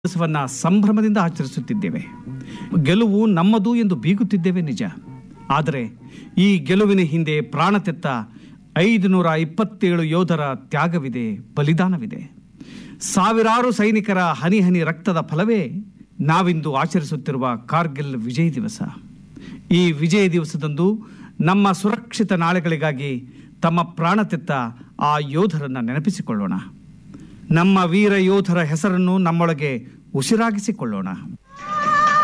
ದಿವಸವನ್ನ ಸಂಭ್ರಮದಿಂದ ಆಚರಿಸುತ್ತಿದ್ದೇವೆ ಗೆಲುವು ನಮ್ಮದು ಎಂದು ಬೀಗುತ್ತಿದ್ದೇವೆ ನಿಜ ಆದರೆ ಈ ಗೆಲುವಿನ ಹಿಂದೆ ಪ್ರಾಣ ತೆತ್ತ ಐದು ನೂರ ಇಪ್ಪತ್ತೇಳು ಯೋಧರ ತ್ಯಾಗವಿದೆ ಬಲಿದಾನವಿದೆ ಸಾವಿರಾರು ಸೈನಿಕರ ಹನಿ ಹನಿ ರಕ್ತದ ಫಲವೇ ನಾವಿಂದು ಆಚರಿಸುತ್ತಿರುವ ಕಾರ್ಗಿಲ್ ವಿಜಯ ದಿವಸ ಈ ವಿಜಯ ದಿವಸದಂದು ನಮ್ಮ ಸುರಕ್ಷಿತ ನಾಳೆಗಳಿಗಾಗಿ ತಮ್ಮ ಪ್ರಾಣ ತೆತ್ತ ಆ ಯೋಧರನ್ನು ನೆನಪಿಸಿಕೊಳ್ಳೋಣ ನಮ್ಮ ವೀರ ಯೋಧರ ಹೆಸರನ್ನು ನಮ್ಮೊಳಗೆ ಉಸಿರಾಗಿಸಿಕೊಳ್ಳೋಣ